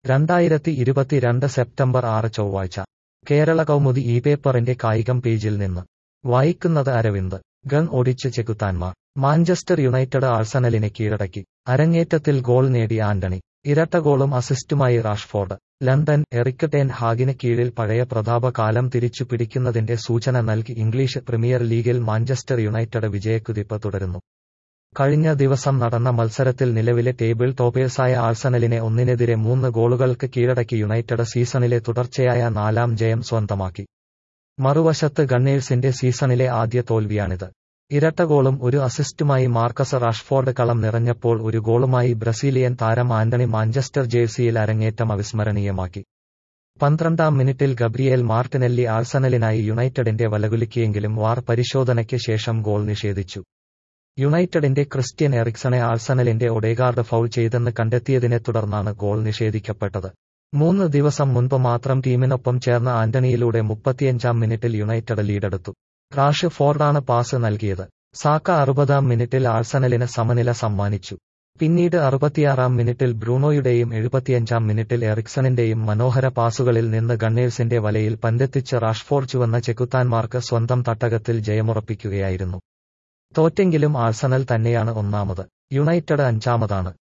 രണ്ടായിരത്തി ഇരുപത്തിരണ്ട് സെപ്റ്റംബർ ആറ് ചൊവ്വാഴ്ച കേരള കൗമുദി ഈ പേപ്പറിന്റെ കായികം പേജിൽ നിന്ന് വായിക്കുന്നത് അരവിന്ദ് ഗൺ ഒടിച്ച് ചെകുത്താന്മാർ മാഞ്ചസ്റ്റർ യുണൈറ്റഡ് ആഴ്സണലിനെ കീഴടക്കി അരങ്ങേറ്റത്തിൽ ഗോൾ നേടി ആന്റണി ഇരട്ട ഗോളും അസിസ്റ്റുമായി റാഷ്ഫോർഡ് ലണ്ടൻ എറിക് ടെൻ ഹാഗിന് കീഴിൽ പഴയ പ്രതാപകാലം തിരിച്ചു പിടിക്കുന്നതിന്റെ സൂചന നൽകി ഇംഗ്ലീഷ് പ്രീമിയർ ലീഗിൽ മാഞ്ചസ്റ്റർ യുണൈറ്റഡ് വിജയക്കുതിപ്പ് തുടരുന്നു കഴിഞ്ഞ ദിവസം നടന്ന മത്സരത്തിൽ നിലവിലെ ടേബിൾ ടോപ്പേഴ്സായ ആഴ്സണലിനെ ഒന്നിനെതിരെ മൂന്ന് ഗോളുകൾക്ക് കീഴടക്കി യുണൈറ്റഡ് സീസണിലെ തുടർച്ചയായ നാലാം ജയം സ്വന്തമാക്കി മറുവശത്ത് ഗണ്ണേഴ്സിന്റെ സീസണിലെ ആദ്യ തോൽവിയാണിത് ഇരട്ട ഗോളും ഒരു അസിസ്റ്റുമായി മാർക്കസ് റാഷ്ഫോർഡ് കളം നിറഞ്ഞപ്പോൾ ഒരു ഗോളുമായി ബ്രസീലിയൻ താരം ആന്റണി മാഞ്ചസ്റ്റർ ജേഴ്സിയിൽ അരങ്ങേറ്റം അവിസ്മരണീയമാക്കി പന്ത്രണ്ടാം മിനിറ്റിൽ ഗബ്രിയേൽ മാർട്ടിനെല്ലി ആഴ്സണലിനായി യുണൈറ്റഡിന്റെ വലകുലുക്കിയെങ്കിലും വാർ പരിശോധനയ്ക്ക് ശേഷം ഗോൾ നിഷേധിച്ചു യുണൈറ്റഡിന്റെ ക്രിസ്ത്യൻ എറിക്സണെ ആഴ്സണലിന്റെ ഒഡേഗാർഡ് ഫൗൾ ചെയ്തെന്ന് കണ്ടെത്തിയതിനെ തുടർന്നാണ് ഗോൾ നിഷേധിക്കപ്പെട്ടത് മൂന്ന് ദിവസം മുൻപ് മാത്രം ടീമിനൊപ്പം ചേർന്ന ആന്റണിയിലൂടെ മുപ്പത്തിയഞ്ചാം മിനിറ്റിൽ യുണൈറ്റഡ് ലീഡെടുത്തു റാഷ് ഫോർഡാണ് പാസ് നൽകിയത് സാക്ക അറുപതാം മിനിറ്റിൽ ആഴ്സണലിന് സമനില സമ്മാനിച്ചു പിന്നീട് അറുപത്തിയാറാം മിനിറ്റിൽ ബ്രൂണോയുടെയും എഴുപത്തിയഞ്ചാം മിനിറ്റിൽ എറിക്സണിന്റെയും മനോഹര പാസുകളിൽ നിന്ന് ഗണ്ണേഴ്സിന്റെ വലയിൽ പന്തെത്തിച്ച് റാഷ്ഫോർഡ് ചുവന്ന ചെകുത്താന്മാർക്ക് സ്വന്തം തട്ടകത്തിൽ ജയമുറപ്പിക്കുകയായിരുന്നു തോറ്റെങ്കിലും ആഴ്സണൽ തന്നെയാണ് ഒന്നാമത് യുണൈറ്റഡ് അഞ്ചാമതാണ്